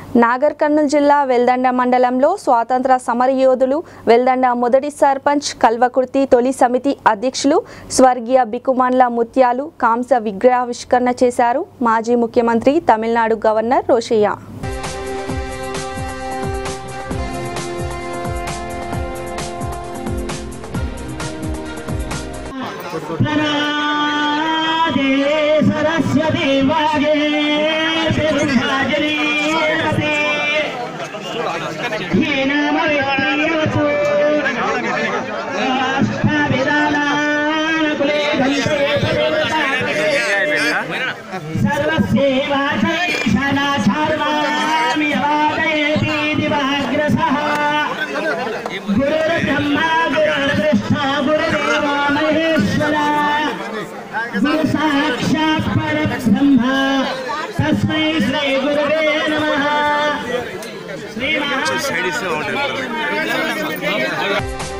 నాగర్ కర్నూలు జిల్లా వెల్దండ మండలంలో స్వాతంత్ర సమరయోధులు వెల్దండ మొదటి సర్పంచ్ కల్వకుర్తి తొలి సమితి అధ్యక్షులు స్వర్గీయ బికుమాన్ల ముత్యాలు కాంస విగ్రహావిష్కరణ చేశారు మాజీ ముఖ్యమంత్రి తమిళనాడు గవర్నర్ రోషయ్య प्रणादे सरस्वती वागे सिंहाजनीयते हीनमवित्रियवतु राष्ट्रविदानानुकुले सर्वस्यैवाशैषणा सर्वामिवादयति दिवाग्रसः गुरुर्ब्रह्मा गुरुर्विष्णु गुरुदेवो महेश्वरा गुरु साक्षात् परब्रह्म तस्मै श्री गुरुवे नमः श्री